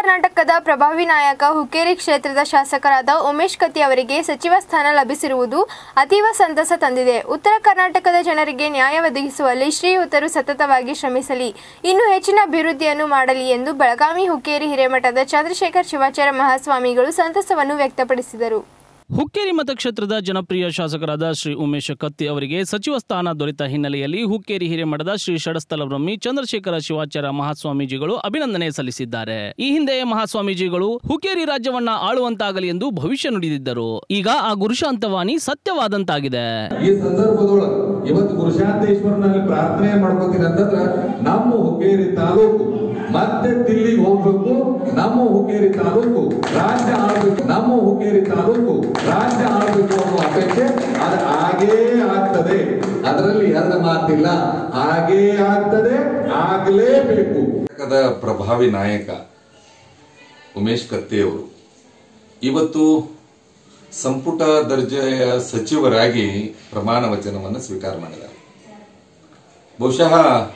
ಕರ್ನಾಟಕದ ಪ್ರಭಾವಿ ನಾಯಕ ಹುಕ್ಕೇರಿ ಕ್ಷೇತ್ರದ ಶಾಸಕರಾದ ಉಮೇಶ್ ಕತ್ತಿ ಅವರಿಗೆ ಸಚಿವ ಸ್ಥಾನ ಲಭಿಸಿರುವುದು ಅತೀವ ಸಂತಸ ತಂದಿದೆ ಉತ್ತರ ಕರ್ನಾಟಕದ ಜನರಿಗೆ ನ್ಯಾಯ ಒದಗಿಸುವಲ್ಲಿ ಶ್ರೀಯುತರು ಸತತವಾಗಿ ಶ್ರಮಿಸಲಿ ಇನ್ನೂ ಹೆಚ್ಚಿನ ಅಭಿವೃದ್ಧಿಯನ್ನು ಮಾಡಲಿ ಎಂದು ಬೆಳಗಾವಿ ಹುಕ್ಕೇರಿ ಹಿರೇಮಠದ ಚಂದ್ರಶೇಖರ್ ಶಿವಾಚಾರ್ಯ ಮಹಾಸ್ವಾಮಿಗಳು ಸಂತಸವನ್ನು ವ್ಯಕ್ತಪಡಿಸಿದರು ಹುಕ್ಕೇರಿ ಮತಕ್ಷೇತ್ರದ ಜನಪ್ರಿಯ ಶಾಸಕರಾದ ಶ್ರೀ ಉಮೇಶ ಕತ್ತಿ ಅವರಿಗೆ ಸಚಿವ ಸ್ಥಾನ ದೊರೆತ ಹಿನ್ನೆಲೆಯಲ್ಲಿ ಹುಕ್ಕೇರಿ ಹಿರೇಮಠದ ಶ್ರೀ ಷಡಸ್ಥಲ ಬ್ರಹ್ಮಿ ಚಂದ್ರಶೇಖರ ಶಿವಾಚಾರ್ಯ ಮಹಾಸ್ವಾಮೀಜಿಗಳು ಅಭಿನಂದನೆ ಸಲ್ಲಿಸಿದ್ದಾರೆ ಈ ಹಿಂದೆ ಮಹಾಸ್ವಾಮೀಜಿಗಳು ಹುಕ್ಕೇರಿ ರಾಜ್ಯವನ್ನ ಆಳುವಂತಾಗಲಿ ಎಂದು ಭವಿಷ್ಯ ನುಡಿದಿದ್ದರು ಈಗ ಆ ಗುರುಶಾಂತವಾಣಿ ಸತ್ಯವಾದಂತಾಗಿದೆ ಈ ಸಂದರ್ಭದೊಳಗ ಇವತ್ತು ಗುರುಶಾಂತೇಶ್ವರನಲ್ಲಿ ಪ್ರಾರ್ಥನೆ ಮಾಡ್ಕೋತೀನಿ ಅಂತಂದ್ರ ನಮ್ಮ ಹುಕ್ಕೇರಿ ತಾಲೂಕು ಮತ್ತೆ ದಿಲ್ಲಿಗೆ ಹೋಗ್ಬೇಕು ನಮ್ಮ ಹುಕ್ಕೇರಿ ತಾಲೂಕು ರಾಜ್ಯ ಆಳ್ಬೇಕು ನಮ್ಮ ಹುಕ್ಕೇರಿ ತಾಲೂಕು ರಾಜ್ಯ ಆಳ್ಬೇಕು ಅನ್ನೋ ಅಪೇಕ್ಷೆ ಅದು ಹಾಗೇ ಆಗ್ತದೆ ಅದರಲ್ಲಿ ಎರಡು ಮಾತಿಲ್ಲ ಹಾಗೇ ಆಗ್ತದೆ ಆಗ್ಲೇಬೇಕು ಕರ್ನಾಟಕದ ಪ್ರಭಾವಿ ನಾಯಕ ಉಮೇಶ್ ಕತ್ತಿ ಅವರು ಇವತ್ತು ಸಂಪುಟ ದರ್ಜೆಯ ಸಚಿವರಾಗಿ ಪ್ರಮಾಣ ವಚನವನ್ನು ಸ್ವೀಕಾರ ಮಾಡಿದ್ದಾರೆ ಬಹುಶಃ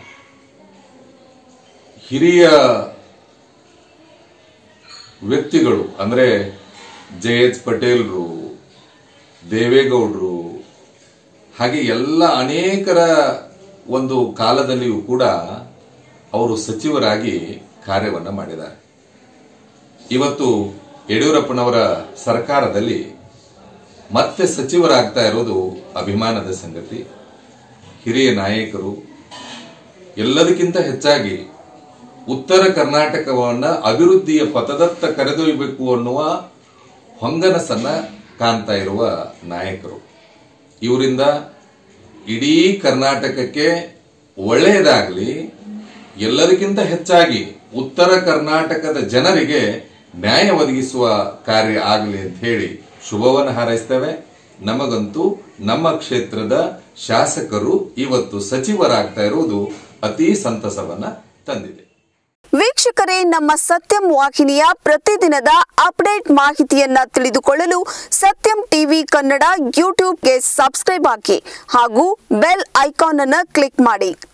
ಹಿರಿಯ ವ್ಯಕ್ತಿಗಳು ಅಂದ್ರೆ ಜೆ ಎಚ್ ಪಟೇಲ್ರು ದೇವೇಗೌಡರು ಹಾಗೆ ಎಲ್ಲ ಅನೇಕರ ಒಂದು ಕಾಲದಲ್ಲಿಯೂ ಕೂಡ ಅವರು ಸಚಿವರಾಗಿ ಕಾರ್ಯವನ್ನ ಮಾಡಿದ್ದಾರೆ ಇವತ್ತು ಯಡಿಯೂರಪ್ಪನವರ ಸರ್ಕಾರದಲ್ಲಿ ಮತ್ತೆ ಸಚಿವರಾಗ್ತಾ ಇರೋದು ಅಭಿಮಾನದ ಸಂಗತಿ ಹಿರಿಯ ನಾಯಕರು ಎಲ್ಲದಕ್ಕಿಂತ ಹೆಚ್ಚಾಗಿ ಉತ್ತರ ಕರ್ನಾಟಕವನ್ನ ಅಭಿವೃದ್ಧಿಯ ಪಥದತ್ತ ಕರೆದೊಯ್ಯಬೇಕು ಅನ್ನುವ ಹೊಂಗನಸನ್ನ ಕಾಣ್ತಾ ಇರುವ ನಾಯಕರು ಇವರಿಂದ ಇಡೀ ಕರ್ನಾಟಕಕ್ಕೆ ಒಳ್ಳೆಯದಾಗಲಿ ಎಲ್ಲದಕ್ಕಿಂತ ಹೆಚ್ಚಾಗಿ ಉತ್ತರ ಕರ್ನಾಟಕದ ಜನರಿಗೆ ನ್ಯಾಯ ಒದಗಿಸುವ ಕಾರ್ಯ ಆಗಲಿ ಅಂತ ಹೇಳಿ ಶುಭವನ್ನು ಹಾರೈಸ್ತೇವೆ ನಮಗಂತೂ ನಮ್ಮ ಕ್ಷೇತ್ರದ ಶಾಸಕರು ಇವತ್ತು ಸಚಿವರಾಗ್ತಾ ಇರುವುದು ಅತಿ ಸಂತಸವನ್ನ ತಂದಿದೆ ವೀಕ್ಷಕರೇ ನಮ್ಮ ಸತ್ಯಂ ವಾಹಿನಿಯ ಪ್ರತಿದಿನದ ಅಪ್ಡೇಟ್ ಮಾಹಿತಿಯನ್ನ ತಿಳಿದುಕೊಳ್ಳಲು ಸತ್ಯಂ ಟಿವಿ ಕನ್ನಡ ಯೂಟ್ಯೂಬ್ಗೆ ಸಬ್ಸ್ಕ್ರೈಬ್ ಹಾಕಿ ಹಾಗೂ ಬೆಲ್ ಐಕಾನ್ ಅನ್ನು ಕ್ಲಿಕ್ ಮಾಡಿ